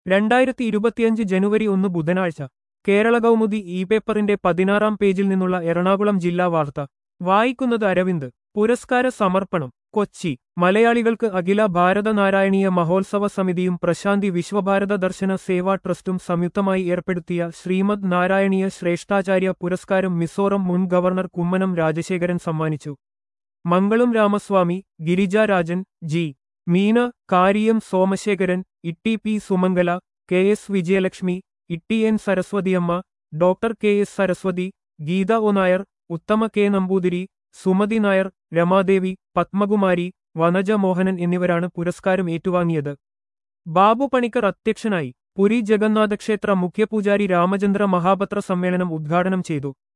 രണ്ടായിരത്തി ഇരുപത്തിയഞ്ച് ജനുവരി ഒന്ന് ബുധനാഴ്ച കേരള കൗമുദി ഇ പേപ്പറിന്റെ പതിനാറാം പേജിൽ നിന്നുള്ള എറണാകുളം ജില്ലാ വാർത്ത വായിക്കുന്നത് അരവിന്ദ് പുരസ്കാര സമർപ്പണം കൊച്ചി മലയാളികൾക്ക് അഖില ഭാരത നാരായണീയ മഹോത്സവ സമിതിയും പ്രശാന്തി വിശ്വഭാരത ദർശന സേവാ ട്രസ്റ്റും സംയുക്തമായി ഏർപ്പെടുത്തിയ ശ്രീമദ് നാരായണീയ ശ്രേഷ്ഠാചാര്യ പുരസ്കാരം മിസോറം മുൻ ഗവർണർ കുമ്മനം രാജശേഖരൻ സമ്മാനിച്ചു Mangalam Ramaswamy Girija Rajan G Meena Kariyam Somasekharan Itty P Sumangala K S Vijayalakshmi Itty N Saraswathiamma doctor K S Saraswathi Geetha O Nair Uthama K Namboothiri Sumathi Nair Ramadevi Padmakumari Vanaja Mohanan എന്നിവരാണ് പുരസ്കാരം ഏറ്റുവാങ്ങിയത് ബാബു പണിക്കർ അധ്യക്ഷനായി പുരി ജഗന്നാഥ ക്ഷേത്ര മുഖ്യപൂജാരി രാമചന്ദ്ര മഹാപത്ര സമ്മേളനം ഉദ്ഘാടനം ചെയ്തു